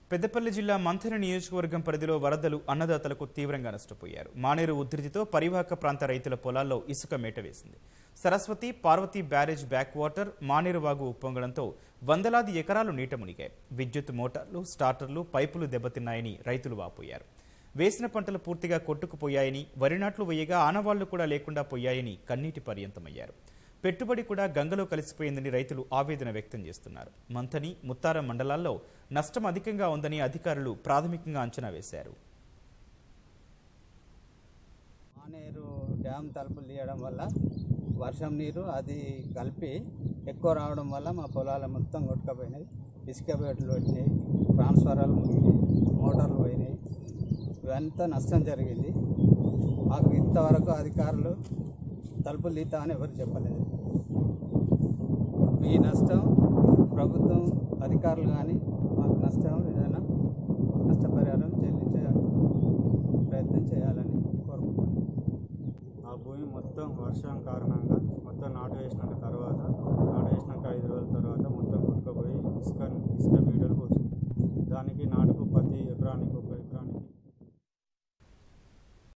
పెద్దపల్లి జిల్లా మంథన నియోజకవర్గం పరిధిలో వరదలు అన్నదాతలకు తీవ్రంగా నష్టపోయారు మానేరు ఉధృతితో పరివాహక ప్రాంత రైతుల పొలాల్లో ఇసుక మేట వేసింది Saraswati Parvati barrage back water Maneru వాగు ఉప్పొంగడంతో వందలాది ఎకరాలు నీట మునిగాయి విద్యుత్ మోటార్లు స్టార్టర్లు పైపులు దెబ్బతిన్నాయని రైతులు వాపోయారు వేసిన పంటలు పూర్తిగా కొట్టుకుపోయాయని వరి నాట్లు వేయగా ఆనవాళ్లు కూడా లేకుండా పోయాయని కన్నీటి పర్యంతమయ్యారు పెట్టుబడి కూడా గంగలో కలిసిపోయిందని రైతులు ఆవేదన వ్యక్తం చేస్తున్నారు మంథని ముత్తారం మండలాల్లో నష్టం అధికంగా ఉందని అధికారులు ప్రాథమికంగా అంచనా వేశారు మానేరు డ్యామ్ తలుపులు తీయడం వల్ల వర్షం నీరు అది కలిపి ఎక్కువ రావడం వల్ల మా పొలాలు మొత్తం కొట్టుకపోయినాయి ఇసుక బేటలు వచ్చినాయి ట్రాన్స్ఫారాలు మునిగినాయి మోటార్లు పోయినాయి ఇవంతా నష్టం జరిగింది మాకు ఇంతవరకు అధికారులు తలుపులు తీతా అని ఎవరు చెప్పలేదు ఈ నష్టం ప్రభుత్వం అధికారులు కానీ మాకు నష్టం ఏదైనా నష్టపరిహారం చెల్లించే ప్రయత్నం చేయాలని కోరుకుంటున్నాను ఆ భూమి మొత్తం వర్షం కారణంగా మొత్తం నాటు వేసినాక తర్వాత నాటు వేసినాక ఐదు రోజుల తర్వాత మొత్తం కొట్టుకుపోయి ఇసుక ఇసుక బీటలు పోసింది దానికి నాటుకు ప్రతి ఎకరానికి ఒక